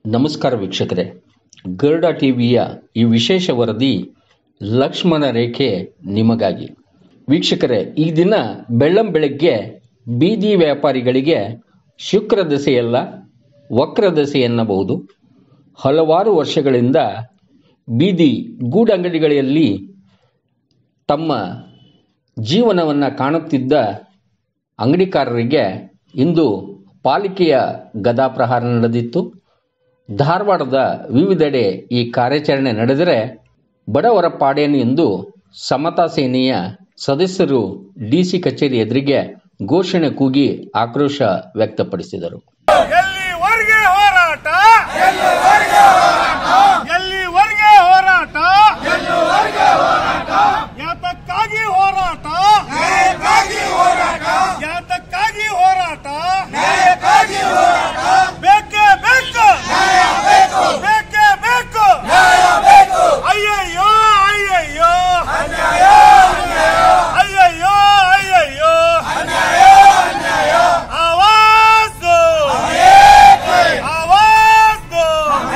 ನಮಸ್ಕಾರ ವೀಕ್ಷಕರೇ ಗರುಡ ಟಿವಿಯ ಈ ವಿಶೇಷ ವರದಿ ಲಕ್ಷ್ಮಣ ರೇಖೆ ನಿಮಗಾಗಿ ವೀಕ್ಷಕರೇ ಈ ದಿನ ಬೆಳ್ಳಂ ಬೆಳಗ್ಗೆ ಬೀದಿ ವ್ಯಾಪಾರಿಗಳಿಗೆ ಶುಕ್ರ ದಶೆಯಲ್ಲ ವಕ್ರ ದಶೆ ಎನ್ನಬಹುದು ಹಲವಾರು ವರ್ಷಗಳಿಂದ ಬೀದಿ ಗೂಡಂಗಡಿಗಳಲ್ಲಿ ತಮ್ಮ ಜೀವನವನ್ನು ಕಾಣುತ್ತಿದ್ದ ಅಂಗಡಿಕಾರರಿಗೆ ಇಂದು ಪಾಲಿಕೆಯ ಗದಾಪ್ರಹಾರ ನಡೆದಿತ್ತು ಧಾರವಾಡದ ವಿವಿಧೆಡೆ ಈ ಕಾರ್ಯಾಚರಣೆ ನಡೆದರೆ ಬಡವರ ಪಾಡೇನು ಎಂದು ಸಮತಾ ಸೇನೆಯ ಸದಸ್ಯರು ಡಿಸಿ ಕಚೇರಿ ಎದುರಿಗೆ ಘೋಷಣೆ ಕೂಗಿ ಆಕ್ರೋಶ ವ್ಯಕ್ತಪಡಿಸಿದರು ಎಲ್ಲಿವರೆಗೆ ಹೋರಾಟ ಎಲ್ಲಿವರೆಗೆ ಹೋರಾಟ ಯಾತಕ್ಕಾಗಿ ಹೋರಾಟ ಯಾತಕ್ಕಾಗಿ ಹೋರಾಟ ಬೇಕೇ ಬೇಕು ಬೇಕೇ ಬೇಕು ಅಯ್ಯಯ್ಯೋ ಅಯ್ಯಯ್ಯೋ ಅಯ್ಯಯ್ಯೋ ಅಯ್ಯಯ್ಯೋ आवाज दो आवाज दो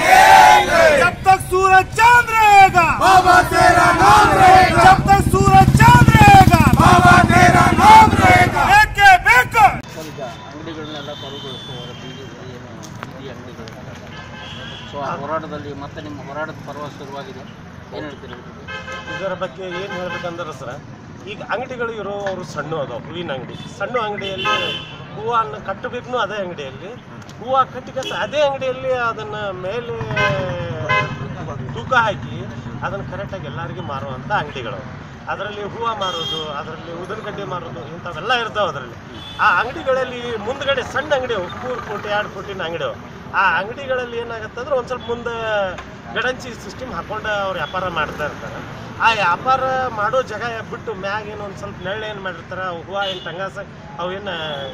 जब तक सूरज चांद रहेगा बाबा तेरा नाम रहेगा जब तक सूरज चांद रहेगा बाबा तेरा नाम रहेगा बेके बेको ಈಗ ಅಂಗಡಿಗಳನ್ನೆಲ್ಲ ತೆರವುಗೊಳಿಸುವವರು ಬೀದಿ ಏನು ಬೀದಿ ಅಂಗಡಿಗಳನ್ನೆಲ್ಲ ಸೊ ಆ ಹೋರಾಟದಲ್ಲಿ ಮತ್ತೆ ನಿಮ್ಮ ಹೋರಾಟದ ಪರ್ವ ಶುರುವಾಗಿದೆ ಏನು ಹೇಳ್ತೀರಿ ಇದ್ರ ಬಗ್ಗೆ? ಇದರ ಬಗ್ಗೆ ಏನು ಹೇಳ್ಬೇಕಂದ್ರೆ ಸರ ಈಗ ಅಂಗಡಿಗಳು ಇರೋ ಅವರು ಸಣ್ಣ ಅದಾವ ಹೂವಿನ ಅಂಗಡಿ ಸಣ್ಣ ಅಂಗಡಿಯಲ್ಲಿ ಹೂವನ್ನು ಕಟ್ಟಬೇಕು ಅದೇ ಅಂಗಡಿಯಲ್ಲಿ ಹೂವು ಕಟ್ಟಿಕಸ ಅದೇ ಅಂಗಡಿಯಲ್ಲಿ ಅದನ್ನ ಮೇಲೆ ತೂಕ ಹಾಕಿ ಅದನ್ನು ಕರೆಕ್ಟಾಗಿ ಎಲ್ಲರಿಗೂ ಮಾರುವಂಥ ಅಂಗಡಿಗಳು ಅದರಲ್ಲಿ ಹೂವು ಮಾರೋದು ಅದರಲ್ಲಿ ಉದಿನಗಡ್ಡೆ ಮಾರೋದು ಇಂಥವೆಲ್ಲ ಇರ್ತಾವೆ ಅದರಲ್ಲಿ ಆ ಅಂಗಡಿಗಳಲ್ಲಿ ಮುಂದ್ಗಡೆ ಸಣ್ಣ ಅಂಗಡಿ ಮೂರು ಕೋಟಿ ಎರಡು ಕೋಟಿನ ಅಂಗಡಿ ಅವು. ಆ ಅಂಗಡಿಗಳಲ್ಲಿ ಏನಾಗುತ್ತೆ ಅಂದ್ರೆ ಒಂದು ಸ್ವಲ್ಪ ಮುಂದೆ ಗಡಂಚಿ ಸಿಸ್ಟಮ್ ಹಾಕೊಂಡು ಅವ್ರು ವ್ಯಾಪಾರ ಮಾಡ್ತಾ ಇರ್ತಾರೆ ಆ ವ್ಯಾಪಾರ ಮಾಡೋ ಜಾಗ ಬಿಟ್ಟು ಮ್ಯಾಗ ಏನು ಒಂದು ಸ್ವಲ್ಪ ನೆರಳು ಏನು ಮಾಡಿರ್ತಾರೆ ಅವು ಹೂವು ಏನು ಟಂಗಾಸ ಅವು ಏನು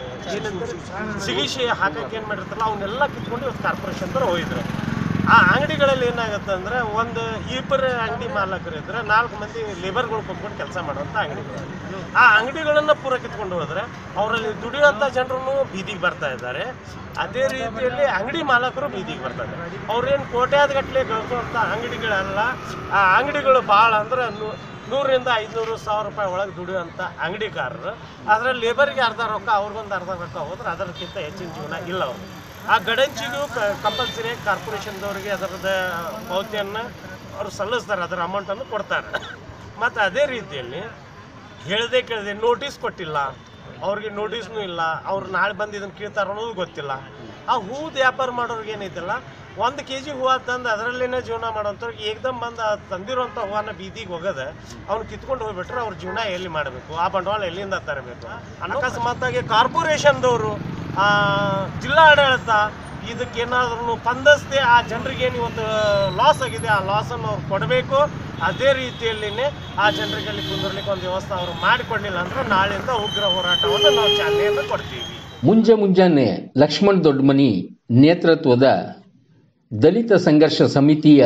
ಸಿಗಿಸಿ ಹಾಕಕ್ಕೆ ಏನು ಮಾಡಿರ್ತಾರಲ್ಲ ಅವನ್ನೆಲ್ಲ ಕಿತ್ಕೊಂಡು ಇವತ್ತು ಕಾರ್ಪೊರೇಷನ್ ಥರ ಹೋಗಿದ್ರು ಆ ಅಂಗಡಿಗಳಲ್ಲಿ ಏನಾಗುತ್ತೆ ಅಂದ್ರೆ ಒಂದು ಇಬ್ಬರು ಅಂಗಡಿ ಮಾಲಕರು ಇದ್ರೆ ನಾಲ್ಕು ಮಂದಿ ಲೇಬರ್ಗಳು ಕೊಂಡ್ಕೊಂಡು ಕೆಲಸ ಮಾಡುವಂಥ ಅಂಗಡಿಗಳು ಆ ಅಂಗಡಿಗಳನ್ನ ಪೂರ ಕಿತ್ಕೊಂಡು ಹೋದ್ರೆ ಅವರಲ್ಲಿ ದುಡಿಯುವಂಥ ಜನರು ಬೀದಿಗೆ ಬರ್ತಾ ಇದ್ದಾರೆ ಅದೇ ರೀತಿಯಲ್ಲಿ ಅಂಗಡಿ ಮಾಲಕರು ಬೀದಿಗೆ ಬರ್ತಾ ಇದ್ದಾರೆ ಅವ್ರೇನು ಕೋಟ್ಯಾದಗಟ್ಟಲೆ ಗಳಿಸುವಂಥ ಅಂಗಡಿಗಳಲ್ಲ ಆ ಅಂಗಡಿಗಳು ಭಾಳ ಅಂದ್ರೆ ನೂ- ನೂರರಿಂದ ಐದುನೂರು ಸಾವಿರ ರೂಪಾಯಿ ಒಳಗೆ ದುಡಿಯುವಂಥ ಅಂಗಡಿಕಾರರು ಅದರಲ್ಲಿ ಲೇಬರ್ಗೆ ಅರ್ಧ ರೊಕ್ಕ ಅವ್ರಿಗೊಂದು ಅರ್ಧ ರೊಕ್ಕ ಹೋದ್ರೆ ಅದಕ್ಕಿಂತ ಹೆಚ್ಚಿನ ಜೀವನ ಇಲ್ಲ ಅವರು ಆ ಗಡಂಚಿಗೂ ಕಂಪಲ್ಸರಿ ಕಾರ್ಪೊರೇಷನ್ದವ್ರಿಗೆ ಅದರದ ಪಾವತಿಯನ್ನು ಅವರು ಸಲ್ಲಿಸ್ತಾರೆ ಅದರ ಅಮೌಂಟನ್ನು ಕೊಡ್ತಾರೆ ಮತ್ತು ಅದೇ ರೀತಿಯಲ್ಲಿ ಹೇಳದೆ ಕೇಳದೆ ನೋಟಿಸ್ ಕೊಟ್ಟಿಲ್ಲ ಅವ್ರಿಗೆ ನೋಟಿಸ್ನೂ ಇಲ್ಲ ಅವ್ರು ನಾಳೆ ಬಂದು ಇದನ್ನು ಕೇಳ್ತಾರೆ ಅನ್ನೋದು ಗೊತ್ತಿಲ್ಲ ಆ ಹೂದು ವ್ಯಾಪಾರ ಮಾಡೋರ್ಗೆ ಏನೈತಲ್ಲ ಒಂದು ಕೆ ಜಿ ಹೂವು ತಂದು ಅದರಲ್ಲೇನೆ ಜೀವನ ಮಾಡೋಂಥವ್ರಿಗೆ ಏಕದಮ್ ಬಂದು ಆ ತಂದಿರೋಂಥ ಹೂವನ್ನ ಬೀದಿಗೆ ಹೋಗದೆ ಅವ್ನು ಕಿತ್ಕೊಂಡು ಹೋಗ್ಬಿಟ್ರೆ ಅವ್ರ ಜೀವನ ಎಲ್ಲಿ ಮಾಡಬೇಕು ಆ ಬಂಡವಾಳ ಎಲ್ಲಿಂದ ತರಬೇಕು ಅಕಸ್ಮಾತಾಗಿ ಕಾರ್ಪೊರೇಷನ್ದವರು ಜಿಲ್ಲಾ ಆಡಳಿತ ಇದಕ್ಕೇನಾದ್ರೂ ಪಂದಸ್ತೆ ಆ ಜನರಿಗೆ ಏನು ಇವತ್ತು ಲಾಸ್ ಆಗಿದೆ ಆ ಲಾಸನ್ನು ಅವ್ರು ಕೊಡಬೇಕು ಅದೇ ರೀತಿಯಲ್ಲಿನೇ ಆ ಜನರಿಗೆ ಅಲ್ಲಿ ಕುಂದಿರ್ಲಿಕ್ಕೆ ಒಂದು ವ್ಯವಸ್ಥೆ ಅವರು ಮಾಡಿಕೊಡ್ಲಿಲ್ಲ ಅಂದ್ರೆ ನಾಳೆಯಿಂದ ಉಗ್ರ ಹೋರಾಟವನ್ನು ನಾವು ಚಾಲನೆಯನ್ನು ಕೊಡ್ತೀವಿ ಮುಂಜೆ ಮುಂಜಾನೆ ಲಕ್ಷ್ಮಣ್ ದೊಡ್ಡಮನಿ ನೇತೃತ್ವದ ದಲಿತ ಸಂಘರ್ಷ ಸಮಿತಿಯ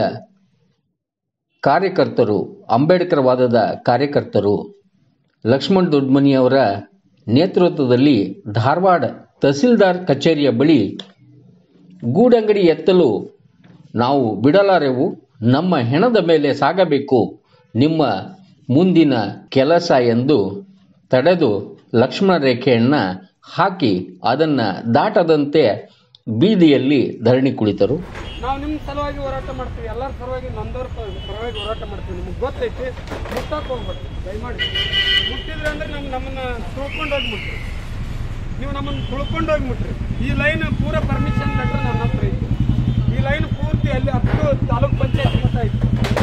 ಕಾರ್ಯಕರ್ತರು ಅಂಬೇಡ್ಕರ್ ವಾದದ ಕಾರ್ಯಕರ್ತರು ಲಕ್ಷ್ಮಣ್ ದೊಡ್ಡಮನಿಯವರ ನೇತೃತ್ವದಲ್ಲಿ ಧಾರವಾಡ ತಹಸೀಲ್ದಾರ್ ಕಚೇರಿಯ ಬಳಿ ಗೂಡಂಗಡಿ ಎತ್ತಲು ನಾವು ಬಿಡಲಾರೆವು ನಮ್ಮ ಹೆಣದ ಮೇಲೆ ಸಾಗಬೇಕು ನಿಮ್ಮ ಮುಂದಿನ ಕೆಲಸ ಎಂದು ತಡೆದು ಲಕ್ಷ್ಮಣ ರೇಖೆಯನ್ನು ಹಾಕಿ ಅದನ್ನು ದಾಟದಂತೆ ಬೀದಿಯಲ್ಲಿ ಧರಣಿ ಕುಳಿತರು ನಾವು ನಿಮ್ಮ ಸಲುವಾಗಿ ಹೋರಾಟ ಮಾಡ್ತೀವಿ ಎಲ್ಲರ ಸಲುವಾಗಿ ನೊಂದವ್ರ ಪ- ಪರವಾಗಿ ಹೋರಾಟ ಮಾಡ್ತೀವಿ ನಿಮ್ಗೆ ಗೊತ್ತೈತಿ ಮುಟ್ಟಕ್ಕೆ ಹೋಗ್ಬೇಡಿ ದಯಮಾಡಿ ಮುಟ್ಟಿದ್ರೆ ಅಂದ್ರೆ ನಮ್ಗೆ ನಮ್ಮನ್ನ ತುಳ್ಕೊಂಡು ಹೋಗಿ ಮುಟ್ರಿ ನೀವು ನಮ್ಮನ್ನು ತುಳ್ಕೊಂಡು ಹೋಗಿ ಮುಟ್ರಿ ಈ ಲೈನ್ ಪೂರ ಪರ್ಮಿಷನ್ ಲೆಟರ್ ನನ್ನ ಹತ್ರ ಐತಿ ಈ ಲೈನ್ ಪೂರ್ತಿ ಅಲ್ಲಿ ಹತ್ತು ತಾಲೂಕ್ ಪಂಚಾಯತ್ ಮಟ್ಟ ಐತಿ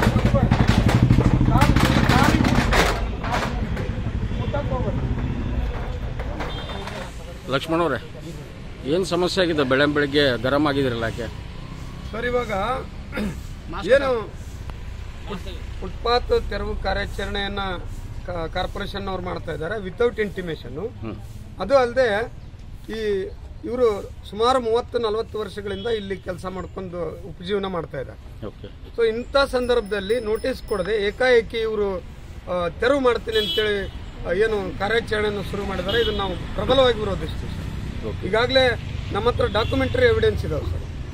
ಮುಟ್ಟಕ್ಕೆ ಹೋಗ್ಬೇಡಿ ಲಕ್ಷ್ಮಣ್ ಅವರೇ ಏನು ಸಮಸ್ಯೆ ಆಗಿದೆ ಬೆಳೆ ಬೆಳಿಗ್ಗೆ ಗರಂ ಆಗಿದಿರಲ್ಲ ಯಾಕೆ ಸರ್ ಇವಾಗ ಏನು ಫುಟ್ಪಾತ್ ತೆರವು ಕಾರ್ಯಾಚರಣೆಯನ್ನ ಕ- ಕಾರ್ಪೊರೇಷನ್ ಅವ್ರು ಮಾಡ್ತಾ ಇದ್ದಾರೆ ವಿತೌಟ್ ಇಂಟಿಮೇಷನ್ ಅದು ಅಲ್ಲದೆ ಈ ಇವರು ಸುಮಾರು ಮೂವತ್ತು ನಲವತ್ತು ವರ್ಷಗಳಿಂದ ಇಲ್ಲಿ ಕೆಲಸ ಮಾಡ್ಕೊಂಡು ಉಪಜೀವನ ಮಾಡ್ತಾ ಇದ್ದಾರೆ ಓಕೆ ಸೊ ಇಂಥ ಸಂದರ್ಭದಲ್ಲಿ ನೋಟಿಸ್ ಕೊಡದೆ ಏಕಾಏಕಿ ಇವರು ತೆರವು ಮಾಡ್ತೀನಿ ಅಂತೇಳಿ ಆ, ಏನು ಕಾರ್ಯಾಚರಣೆಯನ್ನು ಶುರು ಮಾಡಿದ್ದಾರೆ ಇದನ್ನು ನಾವು ಪ್ರಬಲವಾಗಿ ವಿರೋಧಿಸ್ತೀವಿ ಸರ್ ಈಗಾಗಲೇ ನಮ್ಮ ಹತ್ರ ಡಾಕ್ಯುಮೆಂಟರಿ ಎವಿಡೆನ್ಸ್ ಇದಾವೆ ಸರ್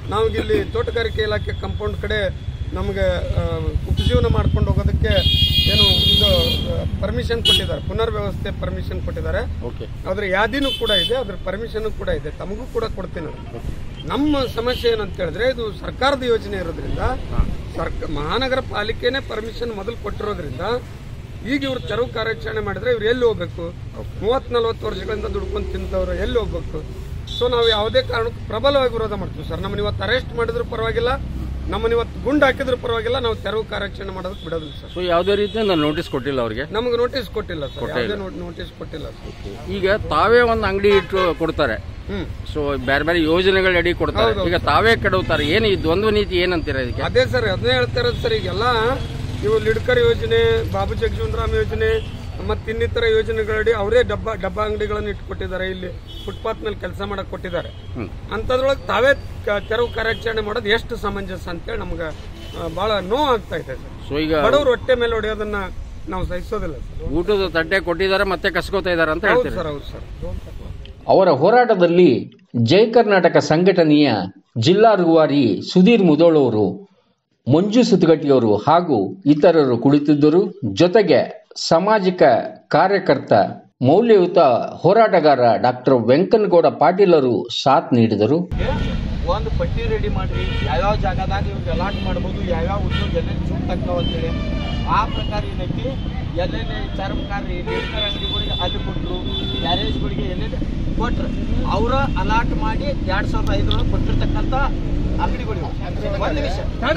ನಾವು ಇಲ್ಲಿ ತೋಟಗಾರಿಕೆ ಇಲಾಖೆ ಕಂಪೌಂಡ್ ಕಡೆ ನಮಗೆ ಆ, ಉಪಜೀವನ ಮಾಡ್ಕೊಂಡು ಹೋಗೋದಕ್ಕೆ ಏನು ಒಂದು ಪರ್ಮಿಷನ್ ಕೊಟ್ಟಿದ್ದಾರೆ ಪುನರ್ವ್ಯವಸ್ಥೆ ಪರ್ಮಿಷನ್ ಕೊಟ್ಟಿದ್ದಾರೆ ಓಕೆ ಅದ್ರ ಯಾದಿನೂ ಕೂಡ ಇದೆ ಅದ್ರ ಪರ್ಮಿಷನ್ ಕೂಡ ಇದೆ ತಮಗೂ ಕೂಡ ಕೊಡ್ತೀನಿ ನಾನು. ನಮ್ಮ ಸಮಸ್ಯೆ ಏನಂತ ಹೇಳಿದ್ರೆ ಇದು ಸರ್ಕಾರದ ಯೋಜನೆ ಇರೋದ್ರಿಂದ ಸರ್ಕ ಮಹಾನಗರ ಪಾಲಿಕೆನೇ ಪರ್ಮಿಷನ್ ಮೊದಲು ಕೊಟ್ಟಿರೋದ್ರಿಂದ ಈಗ ಇವ್ರು ತೆರವು ಕಾರ್ಯಾಚರಣೆ ಮಾಡಿದ್ರೆ ಇವ್ರು ಎಲ್ಲಿ ಹೋಗ್ಬೇಕು ಮೂವತ್ ನಲ್ವತ್ತು ವರ್ಷಗಳಿಂದ ದುಡ್ಕೊಂಡು ತಿಂತವ್ರು ಎಲ್ಲಿ ಹೋಗ್ಬೇಕು ಸೊ ನಾವು ಯಾವುದೇ ಕಾರಣಕ್ಕೂ ಪ್ರಬಲವಾಗಿ ವಿರೋಧ ಮಾಡ್ತೀವಿ ಸರ್ ನಮ್ಮನ್ನ ಇವತ್ತು ಅರೆಸ್ಟ್ ಮಾಡಿದ್ರು ಪರವಾಗಿಲ್ಲ ನಮ್ಮನ್ನ ಇವತ್ತು ಗುಂಡು ಹಾಕಿದ್ರು ಪರವಾಗಿಲ್ಲ ನಾವು ತೆರವು ಕಾರ್ಯಾಚರಣೆ ಮಾಡೋದಕ್ಕೆ ಬಿಡೋದಿಲ್ಲ ಸರ್ ಸೊ ಯಾವುದೇ ರೀತಿಯಿಂದ ನೋಟಿಸ್ ಕೊಟ್ಟಿಲ್ಲ ಅವ್ರಿಗೆ ನಮಗೆ ನೋಟಿಸ್ ಕೊಟ್ಟಿಲ್ಲ ಸರ್ ಯಾವುದೇ ನೋಟಿಸ್ ಕೊಟ್ಟಿಲ್ಲ ಸರ್ ಈಗ ತಾವೇ ಒಂದು ಅಂಗಡಿ ಇಟ್ಟು ಕೊಡ್ತಾರೆ ಹ್ಮ್ ಸೊ ಬೇರೆ ಬೇರೆ ಯೋಜನೆಗಳ ಅಡಿ ಕೊಡ್ತಾರೆ ಈಗ ತಾವೇ ಕೆಡವುತ್ತಾರೆ ಏನು ಈ ದ್ವಂದ್ವ ನೀತಿ ಏನಂತೀರ ಇದಕ್ಕೆ ಅದೇ ಸರ್ ಅದನ್ನೇ ಹೇಳ್ತಾ ಇರೋದು ಸರ್ ಈಗೆಲ್ಲ ಇವು ಲಿಡ್ಕರ್ ಯೋಜನೆ ಬಾಬು ಜಗಜೀವನರಾಮ್ ಯೋಜನೆ ಮತ್ತೆ ಇನ್ನಿತರ ಯೋಜನೆಗಳಡಿ ಅವರೇ ಡಬ್ಬ ಡಬ್ಬ ಅಂಗಡಿಗಳನ್ನು ಇಟ್ಕೊಟ್ಟಿದ್ದಾರೆ ಇಲ್ಲಿ ಫುಟ್ಪಾತ್ ಮೇಲೆ ಕೆಲಸ ಮಾಡಕ್ ಕೊಟ್ಟಿದ್ದಾರೆ ಹ್ಮ್. ಅಂತದ್ರೊಳಗೆ ತಾವೇ ಕ- ತೆರವು ಕಾರ್ಯಾಚರಣೆ ಮಾಡೋದು ಎಷ್ಟು ಸಮಂಜಸ ಅಂತೇಳಿ ನಮ್ಗೆ ಆ, ಬಹಳ ನೋವು ಆಗ್ತಾ ಇದೆ ಸರ್ ಸೊ ಈಗ ಬಡವರು ಹೊಟ್ಟೆ ಮೇಲೆ ಹೊಡೆಯೋದನ್ನ ನಾವು ಸಹಿಸೋದಿಲ್ಲ ಸರ್ ಊಟದ ತಟ್ಟೆ ಕೊಟ್ಟಿದ್ದಾರೆ ಮತ್ತೆ ಕಸ್ಕೋತಾ ಇದಾರೆ ಅಂತ ಹೌದು ಹೇಳ್ತೀರಿ ಸರ್ ಹೌದು ಸರ್ ಅವರ ಹೋರಾಟದಲ್ಲಿ ಜಯ ಕರ್ನಾಟಕ ಸಂಘಟನೆಯ ಜಿಲ್ಲಾ ರೂವಾರಿ ಸುಧೀರ್ ಮುದೋಳವರು ಮಂಜು ಸುತ್ತಗಟ್ಟಿಯವರು ಹಾಗೂ ಇತರರು ಕುಳಿತಿದ್ದರು ಜೊತೆಗೆ ಸಾಮಾಜಿಕ ಕಾರ್ಯಕರ್ತ ಮೌಲ್ಯಯುತ ಹೋರಾಟಗಾರ ಡಾಕ್ಟರ್ ವೆಂಕನಗೌಡ ಪಾಟೀಲರು ಸಾಥ್ ನೀಡಿದರು ಒಂದು ಪಟ್ಟಿ ರೆಡಿ ಮಾಡ್ರಿ ಯಾವ್ಯಾವ ಜಾಗದಾಗ ಇವ್ರಿಗೆ ಅಲಾಟ್ ಮಾಡ್ಬೋದು ಯಾವ್ಯಾವ ಉದ್ಯೋಗ ಎಲ್ಲೆಲ್ಲಿ ಸುಟ್ಟಾಗ್ತಾವ ಅಂತೇಳಿ ಆ ಪ್ರಕಾರ ಏನೈತಿ ಎಲ್ಲೆಲ್ಲಿ ಚರ್ಮಕಾರಿ ಲಿಡ್ಕರ್ ಅಂಗಡಿಗಳಿಗೆ ಅಲ್ಲಿ ಕೊಟ್ಟರು ಗ್ಯಾರೇಜ್ಗಳಿಗೆ ಎಲ್ಲೆಲ್ಲಿ ಕೊಟ್ರು ಅವರ ಅಲಾಟ್ ಮಾಡಿ ಎರಡ್ ಸಾವಿರದ ಐದರೊಳಗೆ ಕೊಟ್ಟಿರ್ತಕ್ಕಂಥ ಅಂಗಡಿಗಳು ಒಂದು ನಿಮಿಷ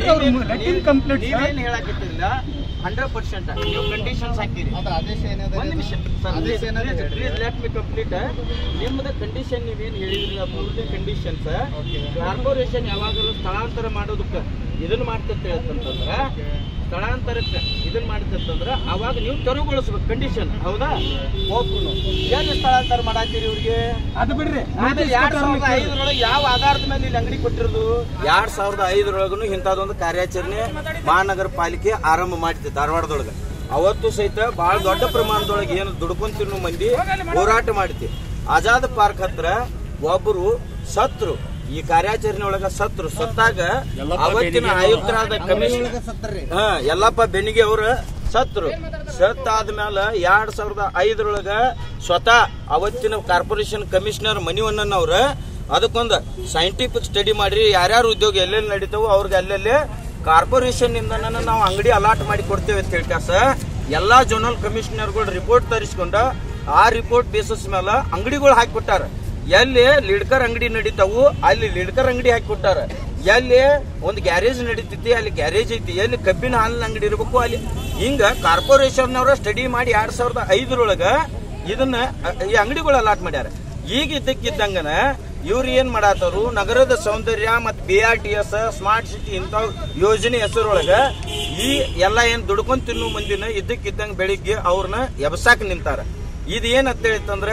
ನೀವೇನು ಹೇಳಕತ್ತಿಲ್ಲ ಹಂಡ್ರೆಡ್ ಪರ್ಸೆಂಟ್ ನೀವು ಕಂಡೀಷನ್ಸ್ ಹಾಕಿರಿ ಒಂದು ನಿಮಿಷ ಪ್ಲೀಸ್ ಲೆಟ್ ಮಿ ಕಂಪ್ಲೀಟ್ ನಿಮ್ಮದ ಕಂಡೀಷನ್ ನೀವೇನು ಹೇಳಿದ್ರಲ್ಲ ಮೂರನೇ ಕಂಡೀಷನ್ಸ್ ಕಾರ್ಪೊರೇಷನ್ ಯಾವಾಗಲೂ ಸ್ಥಳಾಂತರ ಮಾಡೋದಕ್ಕೆ ಇದನ್ನ ಮಾಡ್ತಂತ ಹೇಳ್ತಂತಂದ್ರ ಸ್ಥಳಾಂತರಕ್ಕೆ ಇದನ್ನ ಮಾಡ್ತಂತಂದ್ರ ಅವಾಗ ನೀವು ತೆರವುಗೊಳಿಸ್ಬೇಕು ಕಂಡೀಷನ್ ಹೌದಾ ಒಬ್ರು ಏನು ಸ್ಥಳಾಂತರ ಮಾಡಾತೀರಿ ಇವ್ರಿಗೆ ಅದು ಬಿಡ್ರಿ ಆಮೇಲೆ ಎರಡ್ ಸಾವಿರದ ಐದರೊಳಗೆ ಯಾವ ಆಧಾರದ ಮೇಲೆ ಇಲ್ಲಿ ಅಂಗಡಿ ಕೊಟ್ಟಿರೋದು ಎರಡ್ ಸಾವಿರದ ಐದರೊಳಗೂ ಇಂಥದ್ದೊಂದು ಕಾರ್ಯಾಚರಣೆ ಮಹಾನಗರ ಪಾಲಿಕೆ ಆರಂಭ ಮಾಡಿತ್ತು ಧಾರವಾಡದೊಳಗೆ ಅವತ್ತು ಸಹಿತ ಬಹಳ ದೊಡ್ಡ ಪ್ರಮಾಣದೊಳಗೆ ಏನು ದುಡ್ಕೊಂಡ್ ತಿನ್ನು ಮಂದಿ ಹೋರಾಟ ಮಾಡಿತಿ ಆಜಾದ್ ಪಾರ್ಕ್ ಹತ್ರ ಒಬ್ಬರು ಸತ್ರು ಈ ಕಾರ್ಯಾಚರಣೆ ಒಳಗ ಸತ್ರು ಸತ್ತಾಗ ಅವತ್ತಿನ ಆಯುಕ್ತರಾದ ಕಮಿಷನರ್ ಹಾ ಯಲ್ಲಪ್ಪ ಬೆನ್ನಿಗೆ ಅವರು ಸತ್ರು ಸತ್ ಆದ್ಮೇಲೆ ಎರಡ್ ಸಾವಿರದ ಐದರೊಳಗ ಸ್ವತಃ ಅವತ್ತಿನ ಕಾರ್ಪೊರೇಷನ್ ಕಮಿಷನರ್ ಮಣಿವಣ್ಣನ್ ಅವ್ರ ಅದಕ್ಕೊಂದು ಸೈಂಟಿಫಿಕ್ ಸ್ಟಡಿ ಮಾಡ್ರಿ ಯಾರ್ಯಾರು ಉದ್ಯೋಗ ಎಲ್ಲೆಲ್ಲಿ ನಡೀತಾವೋ ಅವ್ರಿಗೆ ಅಲ್ಲೆಲ್ಲಿ ಕಾರ್ಪೊರೇಷನ್ ಇಂದ ನಾವು ಅಂಗಡಿ ಅಲಾಟ್ ಮಾಡಿ ಕೊಡ್ತೇವೆ ಅಂತ ಹೇಳ್ಕಾಸ ಎಲ್ಲಾ ಜೋನಲ್ ಕಮಿಷನರ್ಗಳು ರಿಪೋರ್ಟ್ ತರಿಸ್ಕೊಂಡ ಆ ರಿಪೋರ್ಟ್ ಬೇಸಿಸ್ ಮೇಲೆ ಅಂಗಡಿಗಳು ಹಾಕಿಕೊಟ್ಟಾರ ಎಲ್ಲಿ ಲಿಡ್ಕರ್ ಅಂಗಡಿ ನಡೀತಾವು ಅಲ್ಲಿ ಲಿಡ್ಕರ್ ಅಂಗಡಿ ಹಾಕಿಕೊಟ್ಟಾರ ಎಲ್ಲಿ ಒಂದು ಗ್ಯಾರೇಜ್ ನಡೀತೈತಿ ಅಲ್ಲಿ ಗ್ಯಾರೇಜ್ ಐತಿ ಎಲ್ಲಿ ಕಬ್ಬಿನ ಹಾಲಿನ ಅಂಗಡಿ ಇರಬೇಕು ಅಲ್ಲಿ ಹಿಂಗ ಕಾರ್ಪೊರೇಷನ್ ಅವರ ಸ್ಟಡಿ ಮಾಡಿ ಎರಡ್ ಸಾವಿರದ ಐದರೊಳಗ ಇದನ್ನ ಅ, ಈ ಅಂಗಡಿಗಳು ಅಲಾಟ್ ಮಾಡ್ಯಾರ ಈಗ ಇದ್ದಕ್ಕಿದ್ದಂಗನ ಇವ್ರು ಏನ್ ಮಾಡಾತಾರು ನಗರದ ಸೌಂದರ್ಯ ಮತ್ B R T S smart city ಇಂಥ ಯೋಜನೆ ಹೆಸರೊಳಗ ಈ ಎಲ್ಲ ಏನ್ ದುಡ್ಕೊಂಡ್ ತಿನ್ನು ಮಂದಿನ ಇದ್ದಕ್ಕಿದ್ದಂಗ ಬೆಳಿಗ್ಗೆ ಅವ್ರನ್ನ ಎಬ್ಸಾಕ್ ನಿಂತಾರ ಇದು ಏನ್ ಅಂತ ಹೇಳಿತ್ತಂದ್ರ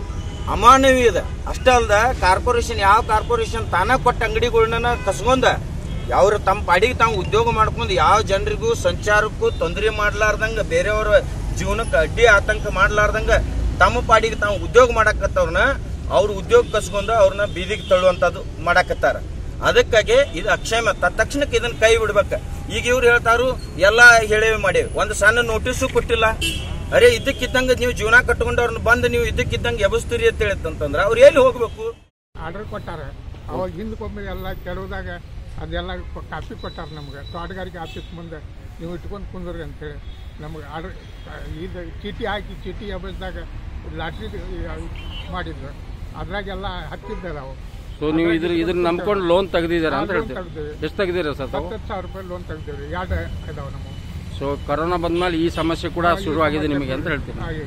ಅಮಾನವೀಯದ ಅಷ್ಟೇ ಅಲ್ದ ಕಾರ್ಪೊರೇಷನ್ ಯಾವ ಕಾರ್ಪೊರೇಷನ್ ತಾನ ಕೊಟ್ಟ ಅಂಗಡಿಗಳನ್ನ ಕಸ್ಕೊಂಡ ಅವ್ರು ತಮ್ಮ ಪಾಡಿಗೆ ತಾವು ಉದ್ಯೋಗ ಮಾಡ್ಕೊಂಡು ಯಾವ ಜನರಿಗೂ ಸಂಚಾರಕ್ಕೂ ತೊಂದರೆ ಮಾಡ್ಲಾರ್ದಂಗ ಬೇರೆಯವರ ಜೀವನಕ್ಕೆ ಅಡ್ಡಿ ಆತಂಕ ಮಾಡ್ಲಾರ್ದಂಗ ತಮ್ಮ ಪಾಡಿಗೆ ತಾವು ಉದ್ಯೋಗ ಮಾಡಕತ್ತವ್ರನ್ನ ಅವ್ರ ಉದ್ಯೋಗ ಕಸ್ಕೊಂಡು ಅವ್ರನ್ನ ಬೀದಿಗೆ ತಳ್ಳುವಂಥದ್ದು ಮಾಡಕತ್ತಾರ ಅದಕ್ಕಾಗಿ ಇದು ಅಕ್ಷಮ ತಕ್ಷಣಕ್ಕೆ ಇದನ್ನ ಕೈ ಬಿಡ್ಬೇಕ ಈಗ ಇವ್ರು ಹೇಳ್ತಾರು ಎಲ್ಲಾ ಹೇಳೇವಿ ಮಾಡೇವಿ ಒಂದು ಸಣ್ಣ ನೋಟಿಸು ಕೊಟ್ಟಿಲ್ಲ ಅರೆ ಇದ್ದಕ್ಕಿದ್ದಂಗ ನೀವು ಜೀವನ ಕಟ್ಕೊಂಡವ್ರನ್ನ ಬಂದು ನೀವು ಇದ್ದಕ್ಕಿದ್ದಂಗೆ ಎಬಸ್ತೀರಿ ಅಂತ ಹೇಳಿತ್ತಂತಂದ್ರ ಅವ್ರು ಎಲ್ಲಿ ಹೋಗ್ಬೇಕು ಆರ್ಡರ್ ಕೊಟ್ಟಾರ ಅವಾಗ ಹಿಂದಕ್ಕೊಮ್ಮೆ ಎಲ್ಲ ಕೆಡವುದಾಗ ಅದೆಲ್ಲ ಕೊ- ಕಾಪಿ ಕೊಟ್ಟಾರ ನಮ್ಗೆ ತೋಟಗಾರಿಕೆ ಆಫೀಸ್ ಮುಂದೆ ನೀವು ಇಟ್ಕೊಂಡು ಕುಂದ್ರಿ ಅಂತೇಳಿ ನಮ್ಗೆ ಆರ್ಡರ್ ಇದು ಚೀಟಿ ಹಾಕಿ ಚೀಟಿ ಎಬಸ್ದಾಗ ಲಾಟ್ರಿ ಮಾಡಿದ್ರು ಅದ್ರಾಗೆಲ್ಲ ಹತ್ತಿದ್ದ ನಾವು ಸೊ ನೀವು ಇದ್ರ ಇದನ್ನ ನಂಬ್ಕೊಂಡು ಲೋನ್ ತೆಗ್ದಿದ್ದೀರಾ ಅಂತ loan ಹೇಳ್ತೀರಿ ತೆಗ್ದಿವಿ. ಎಷ್ಟು ತೆಗ್ದಿರ ಸರ್ ತಾವು ಹತ್ತತ್ತು ಸಾವಿರ ರೂಪಾಯಿ ಲೋನ್ ತೆಗ್ದೇವ್ರಿ ಎರಡು ಇದಾವೆ ನಮ್ಮ ಸೊ ಕೊರೋನಾ ಬಂದ್ಮೇಲೆ ಈ ಸಮಸ್ಯೆ ಕೂಡ ಶುರುವಾಗಿದೆ ನಿಮಗೆ ಅಂತ ಹೇಳ್ತೀನಿ ಹಾಗೆ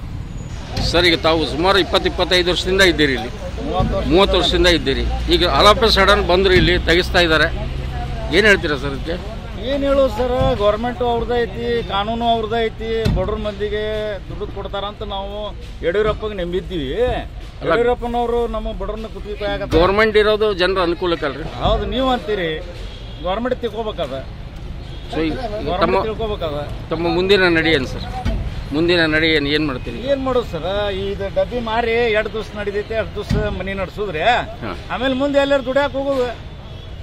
ಸರ್ ಈಗ ತಾವು ಸುಮಾರು ಇಪ್ಪತ್ತು ಇಪ್ಪತ್ತೈದು ವರ್ಷದಿಂದ ಇದ್ದೀರಿ ಇಲ್ಲಿ ಮೂವತ್ತು ವರ್ಷದಿಂದ ಇದ್ದೀರಿ ಈಗ ಆಲ್ ಸಡನ್ ಬಂದ್ರು ಇಲ್ಲಿ ತೆಗಿಸ್ತಾ ಇದ್ದಾರೆ ಏನು ಹೇಳ್ತೀರಾ ಸರ್ ಇದಕ್ಕೆ ಏನು ಹೇಳೋದು ಸರ್ ಗೌರ್ಮೆಂಟು ಅವ್ರದ್ದು ಐತಿ ಕಾನೂನು ಅವ್ರದ್ದು ಐತಿ ಬಡ್ರ ಮಂದಿಗೆ ದುಡ್ಡು ಕೊಡ್ತಾರಂತ ನಾವು ಯಡಿಯೂರಪ್ಪಗೆ ನಂಬಿದ್ದೀವಿ ಯಡಿಯೂರಪ್ಪನವರು ನಮ್ಮ ಬಡ್ರನ್ನ ಕುತ್ತಿಗೆ ಆಗತ್ತ ಗೌರ್ಮೆಂಟ್ ಇರೋದು ಜನರ ಅನುಕೂಲಕ್ಕಲ್ರಿ ಹೌದು ನೀವು ಅಂತೀರಿ ಗೌರ್ಮೆಂಟ್ ತಿಳ್ಕೊಬೇಕದ ಸೊ ಈಗ ಈಗ ತಮ್ಮ ಗೌರ್ಮೆಂಟ್ ತಿಳ್ಕೊಬೇಕದ ತಮ್ಮ ಮುಂದಿನ ನಡಿ ಏನು ಸರ್ ಮುಂದಿನ ನಡಿ ಏನು ಏನು ಮಾಡ್ತೀರಿ ಏನ್ ಮಾಡೋದು ಸರ್ ಇದು ಡಬ್ಬಿ ಮಾರಿ ಎರಡು ದಿವಸ ನಡಿದೈತೆ ಎರಡು ದಿವಸ ಮನಿ ನಡ್ಸುದ್ರಿ ಹಾಂ ಆಮೇಲೆ ಮುಂದೆ ಎಲ್ಲರೂ ದುಡ್ಯಾಕ ಹೋಗೋದು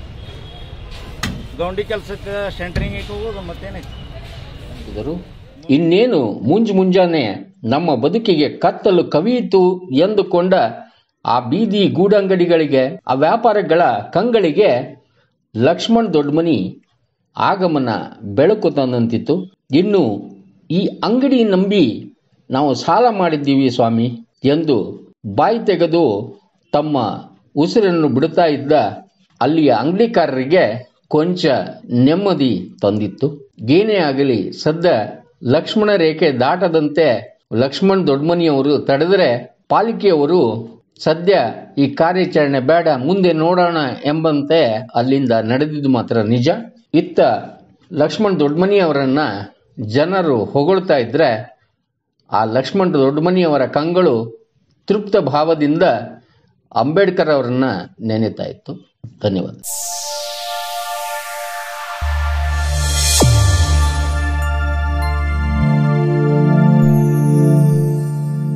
ಗೌಂಡಿ ಕೆಲಸಕ್ಕೆ ಸೆಂಟ್ರಿಂಗ್ ಹೋಗೋದು ಮತ್ತೇನೈತಿ ಇದರು ಇನ್ನೇನು ಮುಂಜು ಮುಂಜಾನೆ ನಮ್ಮ ಬದುಕಿಗೆ ಕತ್ತಲು ಕವಿಯಿತು ಎಂದುಕೊಂಡ ಆ ಬೀದಿ ಗೂಡಂಗಡಿಗಳಿಗೆ ಆ ವ್ಯಾಪಾರಗಳ ಕಂಗಳಿಗೆ ಲಕ್ಷ್ಮಣ್ ದೊಡ್ಡಮನಿ ಆಗಮನ ಬೆಳಕು ತಂದಂತಿತ್ತು ಇನ್ನು ಈ ಅಂಗಡಿ ನಂಬಿ ನಾವು ಸಾಲ ಮಾಡಿದ್ದೀವಿ ಸ್ವಾಮಿ ಎಂದು ಬಾಯಿ ತೆಗೆದು ತಮ್ಮ ಉಸಿರನ್ನು ಬಿಡುತ್ತಾ ಇದ್ದ ಅಲ್ಲಿಯ ಅಂಗಡಿಕಾರರಿಗೆ ಕೊಂಚ ನೆಮ್ಮದಿ ತಂದಿತ್ತು ಏನೇ ಆಗಲಿ ಸದ್ದ ಲಕ್ಷ್ಮಣ ರೇಖೆ ದಾಟದಂತೆ ಲಕ್ಷ್ಮಣ್ ದೊಡ್ಡಮನಿಯವರು ತಡೆದರೆ ಪಾಲಿಕೆಯವರು ಸದ್ಯ ಈ ಕಾರ್ಯಾಚರಣೆ ಬೇಡ ಮುಂದೆ ನೋಡೋಣ ಎಂಬಂತೆ ಅಲ್ಲಿಂದ ನಡೆದಿದ್ದು ಮಾತ್ರ ನಿಜ ಇತ್ತ ಲಕ್ಷ್ಮಣ್ ದೊಡ್ಡಮನಿಯವರನ್ನ ಜನರು ಹೊಗಳ್ತಾ ಇದ್ರೆ ಆ ಲಕ್ಷ್ಮಣ್ ದೊಡ್ಡಮನಿಯವರ ಕಂಗಳು ತೃಪ್ತ ಭಾವದಿಂದ ಅಂಬೇಡ್ಕರ್ ಅವರನ್ನ ನೆನೆತಾ ಇತ್ತು ಧನ್ಯವಾದ